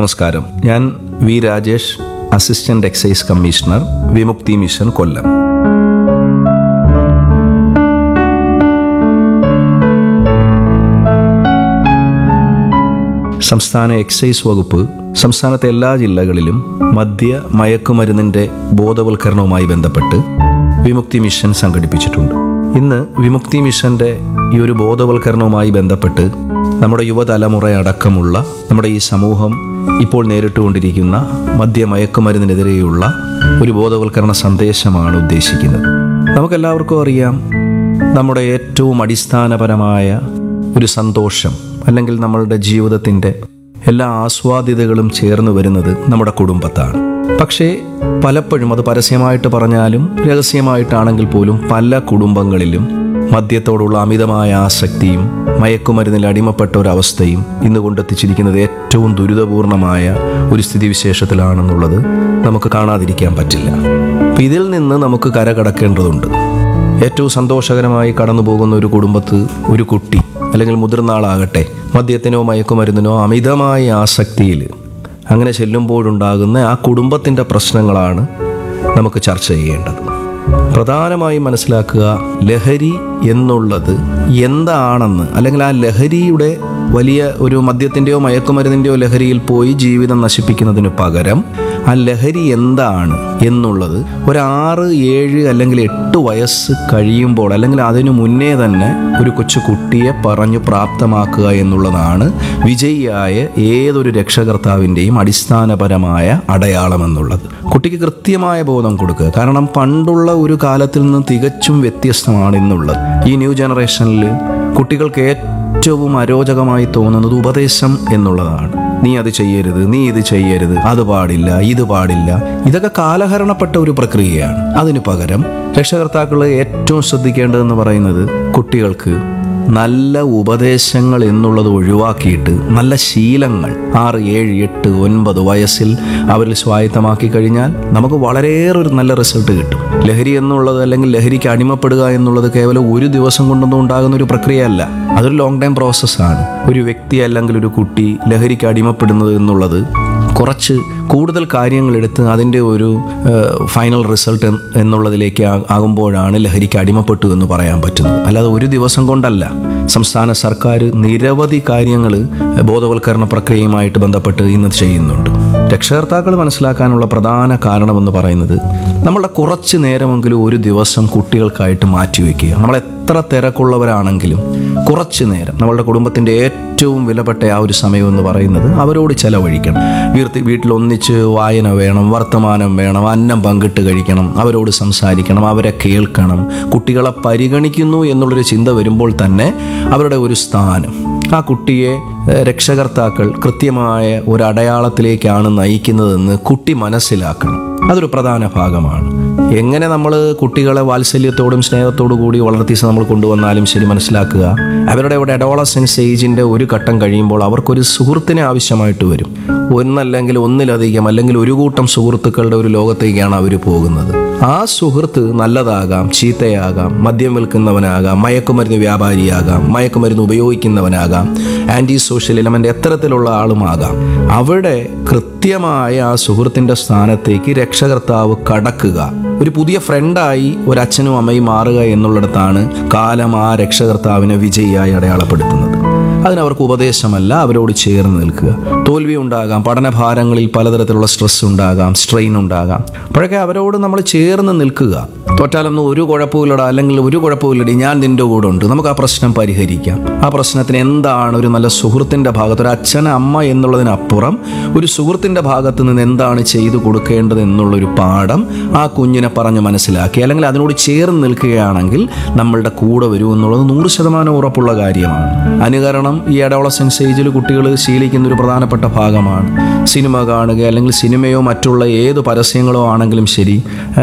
നമസ്കാരം ഞാൻ V Rajesh assistant excise commissioner Vimukthi mission Kollam സംസ്ഥാന എക്സൈസ് വകുപ്പ് സംസ്ഥാനത്തെ എല്ലാ ജില്ലകളിലും മദ്യ മയക്കുമരുന്നിന്റെ ബോധവൽക്കരണവുമായി ബന്ധപ്പെട്ട് വിമുക്തി മിഷൻ സംഘടിപ്പിച്ചിട്ടുണ്ട് ഇന്ന് വിമുക്തി മിഷന്റെ ഈ ഒരു ബോധവൽക്കരണവുമായി ബന്ധപ്പെട്ട് നമ്മുടെ യുവതലമുറ അടക്കമുള്ള നമ്മുടെ ഈ സമൂഹം ഇപ്പോൾ നേരിട്ടുകൊണ്ടിരിക്കുന്ന മദ്യ മയക്കുമരുന്നിനെതിരെയുള്ള ഒരു ബോധവൽക്കരണ സന്ദേശമാണ് ഉദ്ദേശിക്കുന്നത് നമുക്കെല്ലാവർക്കും അറിയാം നമ്മുടെ ഏറ്റവും അടിസ്ഥാനപരമായ ഒരു സന്തോഷം അല്ലെങ്കിൽ നമ്മളുടെ ജീവിതത്തിൻ്റെ എല്ലാ ആസ്വാദ്യതകളും ചേർന്ന് വരുന്നത് നമ്മുടെ കുടുംബത്താണ് പക്ഷേ പലപ്പോഴും അത് പരസ്യമായിട്ട് പറഞ്ഞാലും രഹസ്യമായിട്ടാണെങ്കിൽ പോലും പല കുടുംബങ്ങളിലും മദ്യത്തോടുള്ള അമിതമായ ആസക്തിയും മയക്കുമരുന്നിൽ അടിമപ്പെട്ട ഒരവസ്ഥയും ഇന്ന് കൊണ്ടെത്തിച്ചിരിക്കുന്നത് ഏറ്റവും ദുരിതപൂർണമായ ഒരു സ്ഥിതിവിശേഷത്തിലാണെന്നുള്ളത് നമുക്ക് കാണാതിരിക്കാൻ പറ്റില്ല അപ്പം ഇതിൽ നിന്ന് നമുക്ക് കരകടക്കേണ്ടതുണ്ട് ഏറ്റവും സന്തോഷകരമായി കടന്നു പോകുന്ന ഒരു കുടുംബത്ത് ഒരു കുട്ടി അല്ലെങ്കിൽ മുതിർന്ന ആളാകട്ടെ മദ്യത്തിനോ മയക്കുമരുന്നിനോ അമിതമായ ആസക്തിയിൽ അങ്ങനെ ചെല്ലുമ്പോഴുണ്ടാകുന്ന ആ കുടുംബത്തിൻ്റെ പ്രശ്നങ്ങളാണ് നമുക്ക് ചർച്ച ചെയ്യേണ്ടത് പ്രധാനമായും മനസ്സിലാക്കുക ലഹരി എന്നുള്ളത് എന്താണെന്ന് അല്ലെങ്കിൽ ആ ലഹരിയുടെ വലിയ ഒരു മദ്യത്തിൻ്റെയോ മയക്കുമരുന്നിൻ്റെയോ ലഹരിയിൽ പോയി ജീവിതം നശിപ്പിക്കുന്നതിന് പകരം ആ ലഹരി എന്താണ് എന്നുള്ളത് ഒരു ആറ് ഏഴ് അല്ലെങ്കിൽ എട്ട് വയസ്സ് കഴിയുമ്പോൾ അല്ലെങ്കിൽ അതിനു മുന്നേ തന്നെ ഒരു കൊച്ചു കുട്ടിയെ പറഞ്ഞു പ്രാപ്തമാക്കുക എന്നുള്ളതാണ് വിജയിയായ ഏതൊരു രക്ഷകർത്താവിൻ്റെയും അടിസ്ഥാനപരമായ അടയാളം എന്നുള്ളത് കുട്ടിക്ക് കൃത്യമായ ബോധം കൊടുക്കുക കാരണം പണ്ടുള്ള ഒരു കാലത്തിൽ നിന്ന് തികച്ചും വ്യത്യസ്തമാണ് ഇന്നുള്ളത് ഈ ന്യൂ ജനറേഷനിൽ കുട്ടികൾക്ക് ഏറ്റവും അരോചകമായി തോന്നുന്നത് ഉപദേശം എന്നുള്ളതാണ് നീ അത് ചെയ്യരുത് നീ ഇത് ചെയ്യരുത് അത് പാടില്ല ഇത് പാടില്ല ഇതൊക്കെ കാലഹരണപ്പെട്ട ഒരു പ്രക്രിയയാണ് അതിനു പകരം രക്ഷകർത്താക്കൾ ഏറ്റവും ശ്രദ്ധിക്കേണ്ടതെന്ന് പറയുന്നത് കുട്ടികൾക്ക് നല്ല ഉപദേശങ്ങൾ എന്നുള്ളത് ഒഴിവാക്കിയിട്ട് നല്ല ശീലങ്ങൾ ആറ് ഏഴ് എട്ട് ഒൻപത് വയസ്സിൽ അവരിൽ സ്വായത്തമാക്കി കഴിഞ്ഞാൽ നമുക്ക് വളരെയേറെ ഒരു നല്ല റിസൾട്ട് കിട്ടും ലഹരി എന്നുള്ളത് അല്ലെങ്കിൽ ലഹരിക്ക് അടിമപ്പെടുക എന്നുള്ളത് കേവലം ഒരു ദിവസം കൊണ്ടൊന്നും ഉണ്ടാകുന്ന ഒരു പ്രക്രിയയല്ല അതൊരു ലോങ് ടൈം പ്രോസസ്സാണ് ഒരു വ്യക്തി അല്ലെങ്കിൽ ഒരു കുട്ടി ലഹരിക്ക് അടിമപ്പെടുന്നത് എന്നുള്ളത് കുറച്ച് കൂടുതൽ കാര്യങ്ങൾ എടുത്ത് അതിൻ്റെ ഒരു ഫൈനൽ റിസൾട്ട് എന്നുള്ളതിലേക്ക് ആ- ആകുമ്പോഴാണ് ലഹരിക്ക് അടിമപ്പെട്ടു എന്ന് പറയാൻ പറ്റുന്നത് അല്ലാതെ ഒരു ദിവസം കൊണ്ടല്ല സംസ്ഥാന സർക്കാർ നിരവധി കാര്യങ്ങൾ ബോധവൽക്കരണ പ്രക്രിയയുമായിട്ട് ബന്ധപ്പെട്ട് ഇന്ന് ചെയ്യുന്നുണ്ട് രക്ഷകർത്താക്കൾ മനസ്സിലാക്കാനുള്ള പ്രധാന കാരണമെന്ന് പറയുന്നത് നമ്മളുടെ കുറച്ച് നേരമെങ്കിലും ഒരു ദിവസം കുട്ടികൾക്കായിട്ട് മാറ്റിവെക്കുക നമ്മൾ എത്ര തിരക്കുള്ളവരാണെങ്കിലും കുറച്ച് നേരം നമ്മളുടെ കുടുംബത്തിൻ്റെ ഏറ്റവും വിലപ്പെട്ട ആ ഒരു സമയം എന്ന് പറയുന്നത് അവരോട് ചെലവഴിക്കണം വീർത്തി വീട്ടിൽ ഒന്നിച്ച് വായന വേണം വർത്തമാനം വേണം അന്നം പങ്കിട്ട് കഴിക്കണം അവരോട് സംസാരിക്കണം അവരെ കേൾക്കണം കുട്ടികളെ പരിഗണിക്കുന്നു എന്നുള്ളൊരു ചിന്ത വരുമ്പോൾ തന്നെ അവരുടെ ഒരു സ്ഥാനം ആ കുട്ടിയെ ഏഹ്, രക്ഷകർത്താക്കൾ കൃത്യമായ ഒരു അടയാളത്തിലേക്കാണ് നയിക്കുന്നതെന്ന് കുട്ടി മനസ്സിലാക്കണം അതൊരു പ്രധാന ഭാഗമാണ് എങ്ങനെ നമ്മൾ കുട്ടികളെ വാത്സല്യത്തോടും സ്നേഹത്തോടു കൂടി വളർത്തി നമ്മൾ കൊണ്ടുവന്നാലും ശരി മനസ്സിലാക്കുക അവരുടെ ഒരു അഡോളസെൻസ് ഏജിൻ്റെ ഒരു ഘട്ടം കഴിയുമ്പോൾ അവർക്കൊരു സുഹൃത്തിനെ ആവശ്യമായിട്ട് വരും ഒന്നല്ലെങ്കിൽ ഒന്നിലധികം അല്ലെങ്കിൽ ഒരു കൂട്ടം സുഹൃത്തുക്കളുടെ ഒരു ലോകത്തേക്കാണ് അവർ പോകുന്നത് ആ സുഹൃത്ത് നല്ലതാകാം ചീത്തയാകാം മദ്യം വിൽക്കുന്നവനാകാം മയക്കുമരുന്ന് വ്യാപാരിയാകാം മയക്കുമരുന്ന് ഉപയോഗിക്കുന്നവനാകാം ആൻറ്റി സോഷ്യൽ എലമെൻ്റ് എത്തരത്തിലുള്ള ആളുമാകാം അവിടെ കൃത്യമായ ആ സുഹൃത്തിൻ്റെ സ്ഥാനത്തേക്ക് രക്ഷകർത്താവ് കടക്കുക ഒരു പുതിയ ഫ്രണ്ടായി ഒരു അച്ഛനും അമ്മയും മാറുക എന്നുള്ളിടത്താണ് കാലം ആ രക്ഷകർത്താവിനെ വിജയിയായി അടയാളപ്പെടുത്തുന്നത് അതിനവർക്ക് ഉപദേശമല്ല അവരോട് ചേർന്ന് നിൽക്കുക തോൽവി ഉണ്ടാകാം പഠനഭാരങ്ങളിൽ പലതരത്തിലുള്ള സ്ട്രെസ് ഉണ്ടാകാം സ്ട്രെയിൻ ഉണ്ടാകാം അപ്പോഴൊക്കെ അവരോട് നമ്മൾ ചേർന്ന് നിൽക്കുക തോറ്റാലൊന്നും ഒരു കുഴപ്പമില്ലടാ അല്ലെങ്കിൽ ഒരു കുഴപ്പമില്ലടി ഞാൻ നിന്റെ കൂടെ ഉണ്ട് നമുക്ക് ആ പ്രശ്നം പരിഹരിക്കാം ആ പ്രശ്നത്തിന് എന്താണ് ഒരു നല്ല സുഹൃത്തിൻ്റെ ഭാഗത്ത് ഒരു അച്ഛൻ അമ്മ എന്നുള്ളതിനപ്പുറം ഒരു സുഹൃത്തിൻ്റെ ഭാഗത്ത് നിന്ന് എന്താണ് ചെയ്തു കൊടുക്കേണ്ടത് എന്നുള്ളൊരു പാഠം ആ കുഞ്ഞിനെ പറഞ്ഞ് മനസ്സിലാക്കി അല്ലെങ്കിൽ അതിനോട് ചേർന്ന് നിൽക്കുകയാണെങ്കിൽ നമ്മളുടെ കൂടെ വരും എന്നുള്ളത് നൂറ് ശതമാനം ഉറപ്പുള്ള കാര്യമാണ് അനുകരണം ഈ അഡോളസെൻസ് ഏജിൽ കുട്ടികൾ ശീലിക്കുന്ന ഒരു പ്രധാനപ്പെട്ട ഭാഗമാണ് സിനിമ കാണുക അല്ലെങ്കിൽ സിനിമയോ മറ്റുള്ള ഏത് പരസ്യങ്ങളോ ആണെങ്കിലും ശരി